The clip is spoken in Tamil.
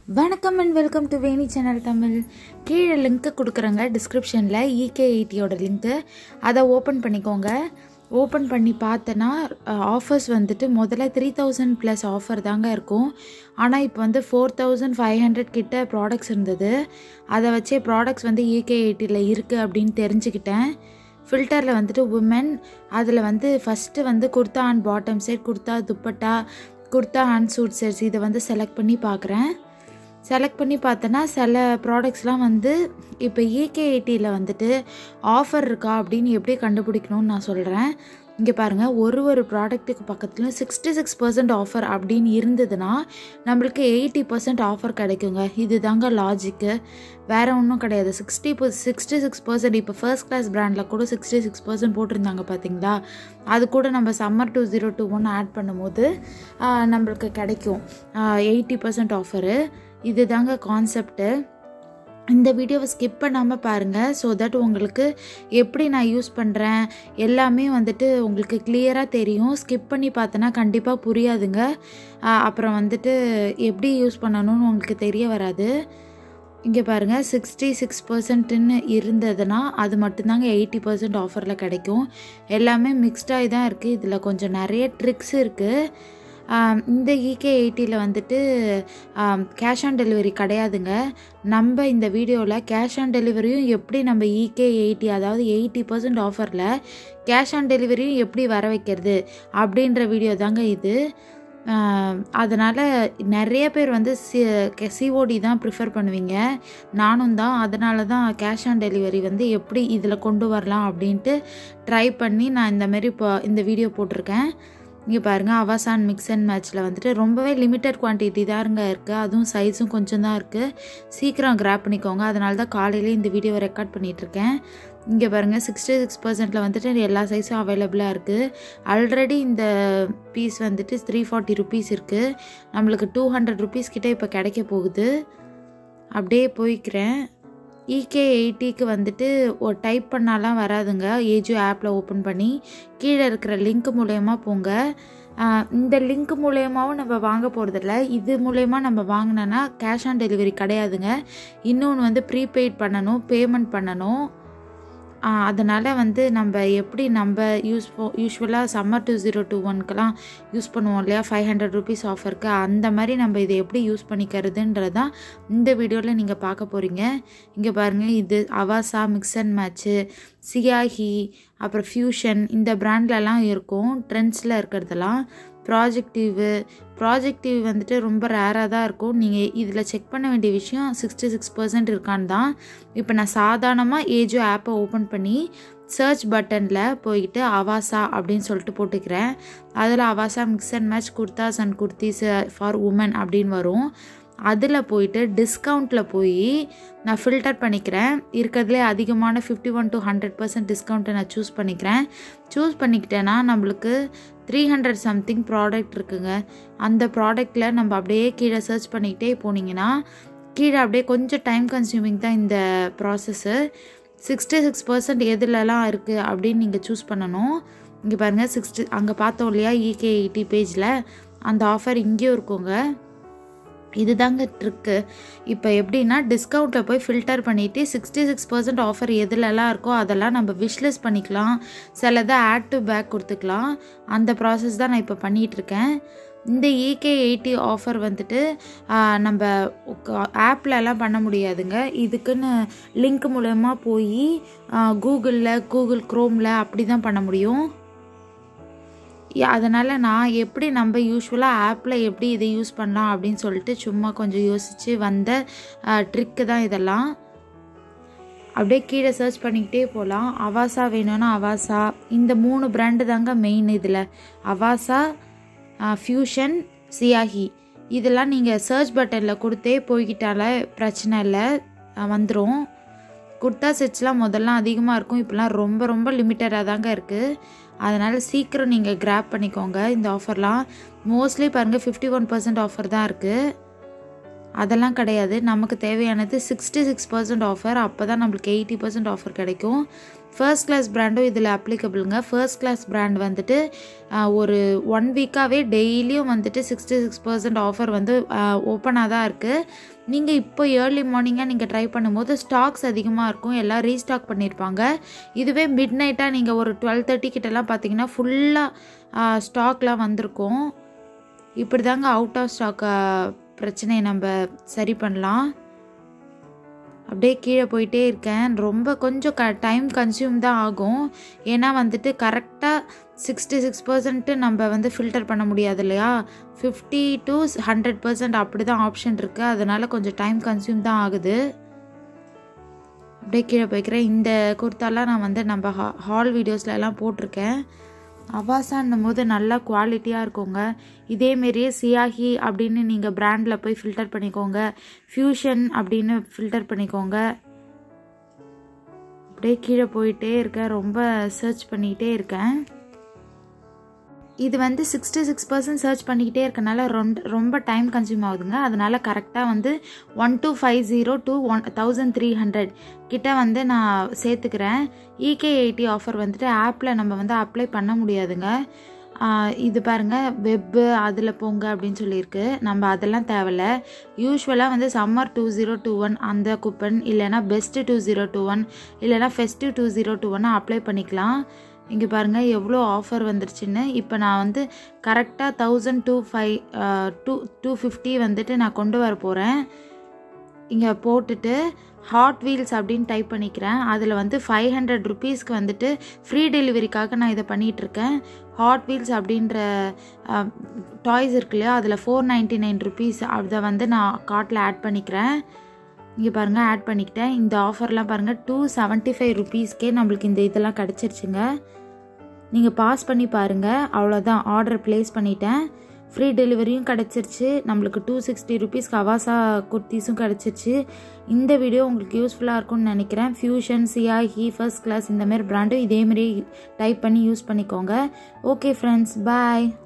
வணக்கம் and welcome to Veni channel Tamil கீழே லிங்க்கு கொடுக்குறேங்க டிஸ்கிரிப்ஷனில் இகே எயிட்டியோட லிங்க்கு அதை ஓப்பன் பண்ணிக்கோங்க ஓப்பன் பண்ணி பார்த்தனா ஆஃபர்ஸ் வந்துட்டு முதல்ல த்ரீ தௌசண்ட் ப்ளஸ் ஆஃபர் தாங்க இருக்கும் ஆனால் இப்போ வந்து ஃபோர் தௌசண்ட் ஃபைவ் ஹண்ட்ரட் கிட்ட ப்ராடக்ட்ஸ் இருந்தது அதை வச்சே ப்ராடக்ட்ஸ் வந்து இகே எயிட்டியில் இருக்குது அப்படின்னு தெரிஞ்சுக்கிட்டேன் ஃபில்டரில் வந்துட்டு உமன் அதில் வந்து ஃபஸ்ட்டு வந்து kurta and bottom set kurta dupatta kurta and suit sets இதை வந்து செலக்ட் பண்ணி பார்க்குறேன் செலக்ட் பண்ணி பார்த்தோன்னா சில ப்ராடக்ட்ஸ்லாம் வந்து இப்போ ஏகே எயிட்டியில் வந்துட்டு ஆஃபர் இருக்கா அப்படின்னு எப்படி கண்டுபிடிக்கணும்னு நான் சொல்கிறேன் இங்கே பாருங்கள் ஒரு ஒரு ப்ராடக்ட்டுக்கு பக்கத்துலையும் சிக்ஸ்டி சிக்ஸ் பர்சன்ட் ஆஃபர் அப்படின்னு இருந்ததுன்னா நம்மளுக்கு எயிட்டி பர்சன்ட் ஆஃபர் கிடைக்குங்க இது தாங்க லாஜிக்கு வேறு ஒன்றும் கிடையாது சிக்ஸ்டி சிக்ஸ்டி சிக்ஸ் பர்சன்ட் இப்போ ஃபர்ஸ்ட் கிளாஸ் பிராண்டில் கூட சிக்ஸ்டி சிக்ஸ் பர்சன்ட் போட்டிருந்தாங்க பார்த்தீங்களா அது கூட நம்ம summer two zero two one add பண்ணும்போது நம்மளுக்கு கிடைக்கும் எயிட்டி பர்சன்ட் ஆஃபரு இது தாங்க கான்செப்ட்டு இந்த வீடியோவை ஸ்கிப் பண்ணாமல் பாருங்கள் ஸோ தட் உங்களுக்கு எப்படி நான் யூஸ் பண்ணுறேன் எல்லாமே வந்துட்டு உங்களுக்கு கிளியராக தெரியும் ஸ்கிப் பண்ணி பார்த்தோன்னா கண்டிப்பாக புரியாதுங்க அப்புறம் வந்துட்டு எப்படி யூஸ் பண்ணணும்னு உங்களுக்கு தெரிய வராது இங்கே பாருங்கள் சிக்ஸ்டி சிக்ஸ் பர்சன்ட்டுன்னு இருந்ததுன்னா அது மட்டும்தாங்க எயிட்டி பர்சன்ட் ஆஃபரில் கிடைக்கும் எல்லாமே மிக்ஸ்டாகி தான் இருக்குது இதில் கொஞ்சம் நிறைய ட்ரிக்ஸ் இருக்குது இந்த இகே எயிட்டியில் வந்துட்டு கேஷ் ஆன் டெலிவரி கிடையாதுங்க நம்ம இந்த வீடியோவில் கேஷ் ஆன் டெலிவரியும் எப்படி நம்ம இகே எயிட்டி அதாவது எயிட்டி பர்சன்ட் ஆஃபரில் கேஷ் ஆன் டெலிவரியும் எப்படி வர வைக்கிறது அப்படின்ற வீடியோ தாங்க இது அதனால் நிறைய பேர் வந்து சி சிஓடி தான் ப்ரிஃபர் பண்ணுவீங்க நானும் தான் அதனால தான் கேஷ் ஆன் டெலிவரி வந்து எப்படி இதில் கொண்டு வரலாம் அப்படின்ட்டு ட்ரை பண்ணி நான் இந்தமாரி இப்போ இந்த வீடியோ போட்டிருக்கேன் இங்கே பாருங்கள் அவாசான் மிக்ஸ் அண்ட் மேட்ச்சில் வந்துட்டு ரொம்பவே லிமிட்டட் குவான்டிட்டி தாருங்க இருக்குது அதுவும் சைஸும் கொஞ்சம் தான் இருக்குது சீக்கிரம் கிராப் பண்ணிக்கோங்க அதனால தான் காலையிலே இந்த வீடியோவை ரெக்கார்ட் பண்ணிகிட்ருக்கேன் இங்கே பாருங்கள் சிக்ஸ்டி சிக்ஸ் பர்சன்ட்டில் வந்துட்டு எல்லா சைஸும் அவைலபிளாக இருக்குது ஆல்ரெடி இந்த பீஸ் வந்துட்டு த்ரீ ஃபார்ட்டி ருபீஸ் இருக்குது நம்மளுக்கு டூ ஹண்ட்ரட் ருபீஸ் கிட்டே இப்போ கிடைக்க போகுது அப்படியே போய்க்கிறேன் இகே எயிட்டிக்கு வந்துட்டு ஒரு டைப் பண்ணாலாம் வராதுங்க ஏஜியோ ஆப்பில் ஓப்பன் பண்ணி கீழே இருக்கிற லிங்க் மூலயமா போங்க இந்த லிங்க் மூலயமாவும் நம்ம வாங்க போகிறதில்ல இது மூலயமா நம்ம வாங்கினோன்னா கேஷ் ஆன் டெலிவரி கிடையாதுங்க இன்னொன்று வந்து ப்ரீபெய்ட் பண்ணணும் பேமெண்ட் பண்ணணும் அதனால் வந்து நம்ம எப்படி நம்ம யூஸ் யூஸ்வலாக சம்மர் டூ ஜீரோ டூ ஒன்க்கெலாம் யூஸ் பண்ணுவோம் இல்லையா ஃபைவ் ஹண்ட்ரட் ருபீஸ் ஆஃபருக்கு அந்த மாதிரி நம்ம இதை எப்படி யூஸ் பண்ணிக்கிறதுன்றதான் இந்த வீடியோவில் நீங்கள் பார்க்க போகிறீங்க இங்கே பாருங்கள் இது Avaasa mix and match Siyahi அப்புறம் ஃப்யூஷன் இந்த பிராண்ட்லலாம் இருக்கும் ட்ரெண்ட்ஸில் இருக்கிறதெல்லாம் ப்ராஜெக்டிவு ப்ராஜெக்டிவ் வந்துட்டு ரொம்ப ரேராக தான் இருக்கும் நீங்கள் இதில் செக் பண்ண வேண்டிய விஷயம் சிக்ஸ்டி சிக்ஸ் பர்சன்ட் இருக்கான்னு தான் இப்போ நான் சாதாரணமாக ஏஜோ ஆப்பை ஓப்பன் பண்ணி சர்ச் பட்டனில் போய்கிட்டு அவாசா அப்படின்னு சொல்லிட்டு போட்டுக்கிறேன் அதில் Avaasa mix and match kurtas and kurtis for women அப்படின்னு வரும் அதில் போயிட்டு டிஸ்கவுண்ட்டில் போய் நான் ஃபில்டர் பண்ணிக்கிறேன் இருக்கிறதுலே அதிகமான fifty one to hundred percent டிஸ்கவுண்ட்டை நான் சூஸ் பண்ணிக்கிறேன் சூஸ் பண்ணிக்கிட்டேன்னா நம்மளுக்கு த்ரீ ஹண்ட்ரட் சம்திங் ப்ராடக்ட் இருக்குங்க அந்த ப்ராடக்டில் நம்ம அப்படியே கீழே சர்ச் பண்ணிக்கிட்டே போனீங்கன்னா கீழே அப்படியே கொஞ்சம் டைம் கன்சியூமிங் தான் இந்த ப்ராசஸ்ஸு சிக்ஸ்டி சிக்ஸ் பர்சன்ட் எதுலலாம் இருக்குது அப்படின்னு நீங்கள் சூஸ் பண்ணணும் இங்கே பாருங்கள் சிக்ஸ்டி அங்கே பார்த்தோம் இல்லையா இகே எயிட்டி பேஜில் அந்த ஆஃபர் இங்கேயும் இருக்குங்க இதுதாங்க ட்ரிக்கு இப்போ எப்படின்னா டிஸ்கவுண்ட்டில் போய் ஃபில்டர் பண்ணிவிட்டு சிக்ஸ்டி சிக்ஸ் பர்சன்ட் ஆஃபர் எதுலலாம் இருக்கோ அதெல்லாம் நம்ம விஷ்லெஸ் பண்ணிக்கலாம் சிலதை ஆட் டு பேக் கொடுத்துக்கலாம் அந்த ப்ராசஸ் தான் நான் இப்போ பண்ணிகிட்ருக்கேன் இந்த இகே எயிட்டி ஆஃபர் வந்துட்டு நம்ம ஆப்லலாம் பண்ண முடியாதுங்க இதுக்குன்னு லிங்க் மூலயமா போய் கூகுளில் கூகுள் க்ரோமில் அப்படி தான் பண்ண முடியும் அதனால் நான் எப்படி நம்ம யூஸ்வலாக ஆப்பில் எப்படி இதை யூஸ் பண்ணலாம் அப்படின்னு சொல்லிட்டு சும்மா கொஞ்சம் யோசித்து வந்த ட்ரிக்கு தான் இதெல்லாம் அப்படியே கீழே சர்ச் பண்ணிக்கிட்டே போகலாம் அவாசா வேணும்னா அவாசா இந்த மூணு பிராண்டு தாங்க மெயின் இதில் அவாசா ஃப்யூஷன் சியாஹி இதெல்லாம் நீங்கள் சர்ச் பட்டனில் கொடுத்தே போய்கிட்டால பிரச்சனை இல்லை வந்துடும் குர்த்தா செட்ஸ்லாம் முதல்லாம் அதிகமாக இருக்கும் இப்போலாம் ரொம்ப ரொம்ப லிமிட்டடாக தாங்க இருக்குது அதனால் சீக்கிரம் நீங்கள் கிராப் பண்ணிக்கோங்க இந்த ஆஃபர்லாம் மோஸ்ட்லி பாருங்கள் ஃபிஃப்டி ஒன் பர்சன்ட் ஆஃபர் தான் இருக்குது அதெல்லாம் கிடையாது நமக்கு தேவையானது சிக்ஸ்டி சிக்ஸ் பர்சன்ட் ஆஃபர் அப்போ தான் நம்மளுக்கு எயிட்டி பர்சன்ட் ஆஃபர் கிடைக்கும் ஃபர்ஸ்ட் கிளாஸ் பிராண்டும் இதில் அப்ளிகபிளுங்க ஃபர்ஸ்ட் கிளாஸ் பிராண்ட் வந்துட்டு ஆஹ், ஒரு ஒன் வீக்காகவே டெய்லியும் வந்துட்டு சிக்ஸ்டி சிக்ஸ் பர்சன்ட் ஆஃபர் வந்து ஓப்பனாக தான் இருக்குது நீங்கள் இப்போ ஏர்லி மார்னிங்காக நீங்கள் ட்ரை பண்ணும்போது ஸ்டாக்ஸ் அதிகமாக இருக்கும் எல்லாம் ரீஸ்டாக் பண்ணியிருப்பாங்க இதுவே மிட் நைட்டாக நீங்கள் ஒரு டுவெல் தேர்ட்டி கிட்டலாம் பார்த்தீங்கன்னா ஃபுல்லாக ஸ்டாக்லாம் வந்திருக்கும் இப்படி தாங்க அவுட் ஆஃப் ஸ்டாக் பிரச்சனையை நம்ம சரி பண்ணலாம் அப்படியே கீழே போயிட்டே இருக்கேன் ரொம்ப கொஞ்சம் க டைம் கன்சியூம் தான் ஆகும் ஏன்னா வந்துட்டு கரெக்டாக சிக்ஸ்டி சிக்ஸ் பர்சன்ட்டு நம்ம வந்து ஃபில்டர் பண்ண முடியாது இல்லையா ஃபிஃப்டி டு ஹண்ட்ரட் பர்சன்ட் அப்படி தான் ஆப்ஷன் இருக்குது அதனால் கொஞ்சம் டைம் கன்சியூம் தான் ஆகுது அப்படியே கீழே போய்க்கிறேன் இந்த குர்த்தாலாம் நான் வந்து நம்ம ஹா ஹால் வீடியோஸ்ல எல்லாம் போட்டிருக்கேன் அவாசான்னும் போது நல்லா குவாலிட்டியாக இருக்குங்க இதேமாரியே சியாஹி அப்படின்னு நீங்கள் பிராண்டில் போய் ஃபில்டர் பண்ணிக்கோங்க ஃப்யூஷன் அப்படின்னு ஃபில்டர் பண்ணிக்கோங்க அப்படியே கீழே போயிட்டே இருக்கேன் ரொம்ப சர்ச் பண்ணிக்கிட்டே இருக்கேன் இது வந்து சிக்ஸ்டி சிக்ஸ் பர்சன்ட் சர்ச் பண்ணிக்கிட்டே இருக்கனால ரொம்ப ரொம்ப டைம் கன்சியூம் ஆகுதுங்க அதனால கரெக்டாக வந்து one two five zero two one thousand three hundred கிட்ட வந்து நான் சேர்த்துக்கிறேன் இகே எயிட்டி ஆஃபர் வந்துட்டு ஆப்பில் நம்ம வந்து அப்ளை பண்ண முடியாதுங்க ஆஹ் இது பாருங்கள் வெப்பு அதில் போங்க அப்படின்னு சொல்லியிருக்கு நம்ம அதெல்லாம் தேவையில்ல யூஸ்வலாக வந்து summer two zero two one அந்த கூப்பன் இல்லைனா best two zero two one இல்லைனா festive two zero two one apply பண்ணிக்கலாம் இங்கே பாருங்கள் எவ்வளோ ஆஃபர் வந்துருச்சுன்னு இப்போ நான் வந்து கரெக்டாக thousand two five two two fifty வந்துட்டு நான் கொண்டு வர போகிறேன் இங்கே போட்டுட்டு ஹாட் வீல்ஸ் அப்படின்னு டைப் பண்ணிக்கிறேன் அதில் வந்து ஃபைவ் ஹண்ட்ரட் ருபீஸ்க்கு வந்துட்டு ஃப்ரீ டெலிவரிக்காக நான் இதை பண்ணிகிட்ருக்கேன் ஹாட் வீல்ஸ் அப்படின்ற டாய்ஸ் இருக்கு இல்லையா அதில் ஃபோர் நைன்ட்டி நைன் ருபீஸ் அதை வந்து நான் கார்ட்டில் ஆட் பண்ணிக்கிறேன் இங்கே பாருங்கள் ஆட் பண்ணிக்கிட்டேன் இந்த ஆஃபர்லாம் பாருங்கள் டூ செவன்ட்டி ஃபைவ் ருபீஸ்க்கே நம்மளுக்கு இந்த இதெல்லாம் கிடச்சிருச்சுங்க நீங்கள் பாஸ் பண்ணி பாருங்கள் அவ்வளோதான் ஆர்டர் ப்ளேஸ் பண்ணிட்டேன் ஃப்ரீ டெலிவரியும் கிடச்சிருச்சு நம்மளுக்கு டூ சிக்ஸ்டி ருபீஸ்க்கு அவாசா குர்த்திஸும் கிடச்சிருச்சு இந்த வீடியோ உங்களுக்கு யூஸ்ஃபுல்லாக இருக்கும்னு நினைக்கிறேன் ஃபியூஷன் சியாஹி ஃபர்ஸ்ட் கிளாஸ் இந்த மாதிரி பிராண்டும் இதேமாரி டைப் பண்ணி யூஸ் பண்ணிக்கோங்க ஓகே ஃப்ரெண்ட்ஸ் பாய்